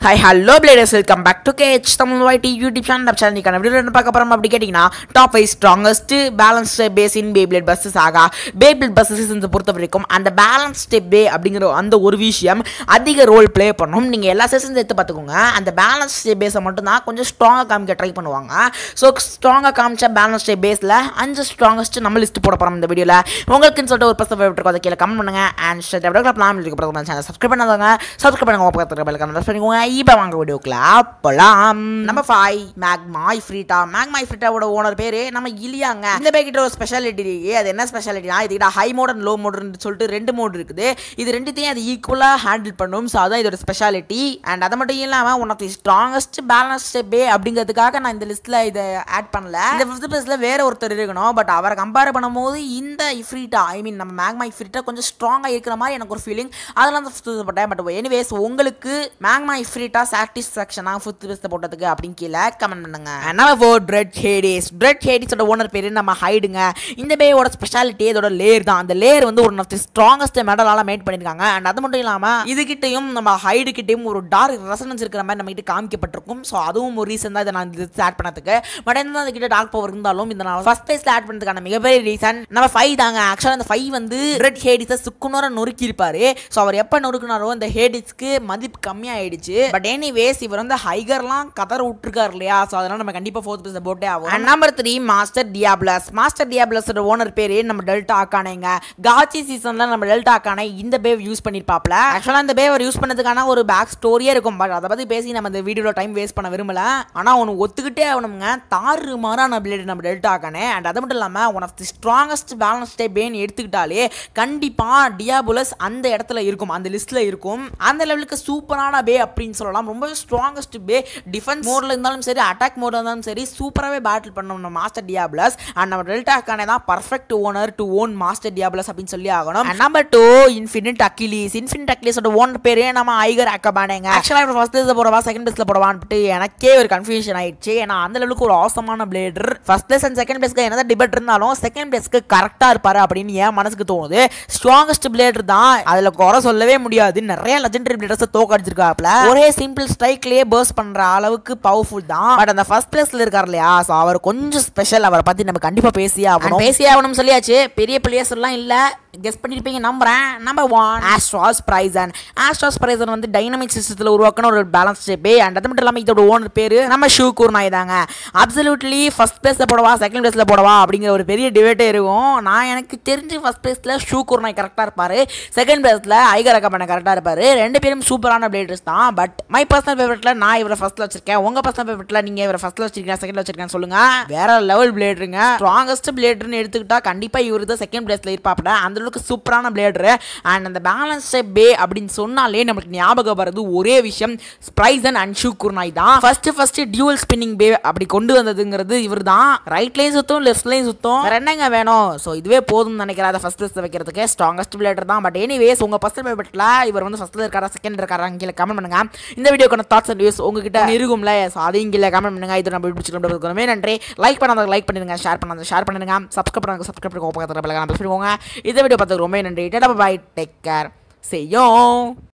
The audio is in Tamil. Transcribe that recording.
hi hello bladers welcome back to கேச் Tamil YT YouTube channel channel நீக்கான வீடியோ என்ன பார்க்க போகிறோம் அப்படி கேட்டிங்கன்னா top five strongest balance base in Beyblade பஸ்ஸஸ் ஆகா பேப்ளேட் பஸ்ஸஸ் இந்த பொறுத்த வரைக்கும் அந்த பேலன்ஸ் பே அப்படிங்கிற அந்த ஒரு விஷயம் அதிக ரோல் ப்ளே பண்ணும் நீங்கள் எல்லா செஷன்ஸ் எடுத்து பார்த்துக்கோங்க அந்த பேலன்ஸ் பேஸை மட்டும்தான் கொஞ்சம் ஸ்ட்ராங்காக காமிக்க ட்ரை பண்ணுவாங்க ஸோ ஸ்ட்ராங்காக காமிச்ச பேலன்ஸ் பேஸில் அஞ்சு ஸ்ட்ராங்கஸ்ட் நம்ம லிஸ்ட் போட போகிறோம் இந்த வீடியோவில் உங்களுக்குன்னு சொல்லிட்டு ஒரு பர்சன் ஃபேவரட் அதை கீழே கமெண்ட் பண்ணுங்க அண்ட் ஸ்டேட் எவ்வளோ பிளான் இருக்கு சேனல் சப்ஸ்கிரைப் பண்ணாதவங்க சப்ஸ்கிரைப் பண்ணுங்க உங்க பக்கத்துல பெல் கமெண்ட் பண்ணிக்கோங்க இப்போ வாங்க வீடியோக்குள்ள போலாம் நம்ம ஃபைவ் மேக்மாய் ஃப்ரீட்டா மேக்மாய் ஃப்ரீட்டாவோட ஓனர் பேரு நம்ம இலியாங்க இந்த பேக்கிட்ட ஒரு ஸ்பெஷாலிட்டி இருக்கு அது என்ன ஸ்பெஷாலிட்டினா இதுக்கிட்ட ஹை மோட் அண்ட் லோ மோடுன்னு சொல்லிட்டு ரெண்டு மோட் இருக்குது இது ரெண்டுத்தையும் அது ஈக்குவலாக ஹேண்டில் பண்ணும் ஸோ அதான் இதோட ஸ்பெஷாலிட்டி அண்ட் அது மட்டும் இல்லாமல் one of the strongest balance bey அப்படிங்கிறதுக்காக நான் இந்த லிஸ்ட்டில் இதை ஆட் பண்ணல இந்த ஃபிஃப்த் பிளேஸில் வேற ஒருத்தர் இருக்கணும் பட் அவரை கம்பேர் பண்ணும்போது இந்த இஃப்ரீட்டா ஐ மீன் நம்ம மேக்மா இஃப்ரீட்டா கொஞ்சம் ஸ்ட்ராங்காக இருக்கிற மாதிரி எனக்கு ஒரு ஃபீலிங் அதெல்லாம் தான் ஃபிஃப்த் போட்டேன் பட் எனிவேஸ் உங்களுக்கு மேக்மா இஃப்ரீட்டா சாட்டிஸ்ஃபேக்ஷனாக ஃபிஃப்த் பிளேஸில் போட்டதுக்கு அப்படின்னு கீழே கமெண்ட் பண்ணுங்க நம்ம ஃபோர் பிரெட் ஹேடிஸ் பிரெட் ஹேடிஸோட ஓனர் பேர் நம்ம ஹைடுங்க இந்த பேயோட ஸ்பெஷாலிட்டி இதோட லேயர் தான் அந்த லேயர் வந்து ஒன் ஆஃப் தி ஸ்ட்ராங்கஸ்ட் மெடலால மேட் பண்ணியிருக்காங்க அண்ட் அது மட்டும் இல்லாமல் இதுகிட்டையும் நம்ம ஹைடு கிட்டையும் ஒரு டார்க் ரெசனன்ஸ் இருக்கிற மாதிரி நம்ம கிட்ட காமிக்கப்பட்டிருக்கும் ஸோ அதுவும் ஒரு ரீசன் தான் இதை நான் இது ஆட் பண்ணதுக்கு பட் என்ன அதுக்கிட்ட டார்க் பவர் இருந்தாலும் இந்த நான் ஃபர்ஸ்ட் பிளேஸ்ல ஆட் பண்ணதுக்கான மிகப்பெரிய ரீசன் நம்ம ஃபைவ் தாங்க ஆக்சுவலாக அந்த ஃபைவ் வந்து ரெட் ஹேடிஸை சுக்குனோர நொறுக்கி இருப்பாரு ஸோ அவர் எப்போ நொறுக்குனாரோ இந்த ஹேடிஸ்க்கு மதிப்பு கம்மியாயிடுச்சு பட் எனிவேஸ் இவர் வந்து ஹைகர்லாம் கதற விட்டுருக்காரு இல்லையா ஸோ அதனால நம்ம கண்டிப்பாக ஃபோர்த் பிளேஸ் போட்டே ஆகும் number three master Diabolos master டியாப்ளஸோட ஓனர் பேரு நம்ம டெல்டா ஆக்கானேங்க காச்சி சீசன்ல நம்ம டெல்டா ஆக்கானே இந்த பேவ் யூஸ் பண்ணிருப்பாப்ல ஆக்சுவலாக இந்த பேவர் யூஸ் பண்ணதுக்கான ஒரு பேக் ஸ்டோரியே இருக்கும் பட் அதை பற்றி பேசி நம்ம இந்த வீடியோவில் டைம் வேஸ்ட் பண்ண விரும்பல ஆனால் அவனு ஒத்துக்கிட்டே ஆகணுங்க தாறு மாறான பிளேடு நம்ம டெல்டா ஆக்கானே அண்ட் அது மட்டும் இல்லாமல் one of the strongest balance டே பேன் எடுத்துக்கிட்டாலே கண்டிப்பாக டியாபுலஸ் அந்த இடத்துல இருக்கும் அந்த லிஸ்ட்டில் இருக்கும் அந்த லெவலுக்கு சூப்பரான பே அப்படின்னு சொல்லலாம் ரொம்ப ஸ்ட்ராங்கஸ்ட் பே டிஃபென்ஸ் மோடில் இருந்தாலும் சரி அட்டாக் மோடில் இருந்தாலும் சரி சூப்பராகவே பேட்டில் பண்ணணும் நம்ம மாஸ்டர் டியாபுலஸ் அண்ட் நம்ம டெல்டாக்கானே தான் perfect owner to own master Diabolos அப்படின்னு சொல்லி ஆகணும் number two infinite Achilles infinite அக்கிலீஸோட ஓனர் பேரே நம்ம ஐகர் அக்கபானேங்க ஆக்சுவலாக இப்போ ஃபர்ஸ்ட் பிளேஸில் போடவா செகண்ட் பிளேஸில் போடவான்ட்டு எனக்கே ஒரு கன்ஃபியூஷன் ஆயிடுச்சு ஏன்னா அந்த லெவலுக்கு ஒரு அவசரமான blader first place and second பிளேஸ்க்கு என்னதான் டிபேட் இருந்தாலும் செகண்ட் பிளேஸ்க்கு கரெக்டாக இருப்பாரு அப்படின்னு என் மனசுக்கு தோணுது ஸ்ட்ராங்கஸ்ட் பிளேடர் தான் அதில் குறை சொல்லவே முடியாது நிறைய லெஜெண்டரி பிளேடர்ஸை தோக்கடிச்சிருக்காப்ல ஒரே சிம்பிள் ஸ்ட்ரைக்லேயே பர்ஸ் பண்ற அளவுக்கு பவர்ஃபுல் தான் பட் அந்த ஃபர்ஸ்ட் பிளேஸ்ல இருக்கார் இல்லையா ஸோ அவர் கொஞ்சம் ஸ்பெஷல் அவரை பத்தி நம்ம கண்டிப்பா பேசியே ஆகணும் பேசியே ஆகணும் சொல்லியாச்சு பெரிய பிளேயர்ஸ் எல்லாம் இல்ல கெஸ் பண்ணிருப்பீங்க நம்புறேன் நம்பர் ஒன் ஆஸ்ட்ராஸ் பிரைசன் ஆஸ்ட்ராஸ் பிரைசன் வந்து டைனமிக் சிஸ்டத்தில் உருவாக்கின ஒரு பேலன்ஸ் ஷேப்பே அண்ட் அது மட்டும் இல்லாமல் இதோட ஓனர் பேர் நம்ம ஷூ கூர்னாய் தாங்க அப்சல்யூட்லி ஃபர்ஸ்ட் பிளேஸில் போடவா செகண்ட் பிளேஸில் போடவா அப்படிங்கிற ஒரு பெரிய டிபேட்டே இருக்கும் நான் எனக்கு தெரிஞ்சு ஃபர்ஸ்ட் பிளேஸில் ஷூ கூர்னாய் கரெக்டாக இருப்பார் செகண்ட் பிளேஸில் ஐகர் அக்கமான கரெக்டாக இருப்பார் ரெண்டு பேரும் சூப்பரான பிளேடர்ஸ் தான் பட் மை பர்சனல் ஃபேவரட்டில் நான் இவரை ஃபர்ஸ்ட்டில் வச்சிருக்கேன் உங்கள் பர்சனல் ஃபேவரட்டில் நீங்கள் இவரை ஃபர்ஸ்ட்டில் வச்சிருக்கீங்க செகண்டில் வச்சிருக்கேன்னு சொல்லுங்க வேற லெவல் பிளேடருங்க ஸ்ட்ராங்கஸ்ட் பிளேடர்னு எடுத்துக்கிட்டா கண்டிப்பாக இவர் தான் செகண்ட் பிளேஸில் இருப்பாப்ல அந்த அளவுக்கு சூப்பரான பிளேடரு அண்ட் அந்த பேலன்ஸ் பே அப்படின்னு சொன்னாலே நமக்கு ஞாபகம் வருது ஒரே விஷயம் ஸ்ப்ரைசன் அண்ட் ஷூ குர்னாய் தான் first first dual spinning Bey அப்படி கொண்டு வந்ததுங்கிறது இவர் தான் ரைட்லையும் சுத்தம் லெஃப்ட்லையும் சுத்தம் வேற என்னங்க வேணும் ஸோ இதுவே போதும்னு நினைக்கிறேன் அதை ஃபர்ஸ்ட் பிளேஸ் வைக்கிறதுக்கு ஸ்ட்ராங்கஸ்ட் பிளேடர் தான் பட் எனிவேஸ் உங்கள் ஃபர்ஸ்ட் ஃபேவரட்டில் இவர் வந்து ஃபர்ஸ்ட்ல இருக்காரா செகண்ட் இருக்காரா கீழே கமெண்ட் பண்ணுங்க இந்த வீடியோக்கான தாட்ஸ் அண்ட் வியூஸ் உங்ககிட்ட இருக்கும்ல ஸோ அதையும் கீழே கமெண்ட் பண்ணுங்க இது நம்ம பிடிச்சிருக்கோம் நன்றி லைக் பண்ணாத லைக் பண்ணிடுங்க ஷேர் பண்ணாத ஷேர் பண்ணுங்க சப்ஸ்கிரைப் பண்ணுங்க சப்ஸ்கிரைப் பண்ணுங்க பக்கத்தில் பெல் பண்ணுங்க இந்த வீடியோ பார்த்துக்கு ரொம்ப நன்றி டேட்டா பாய் டேக் கேர் செய்யும்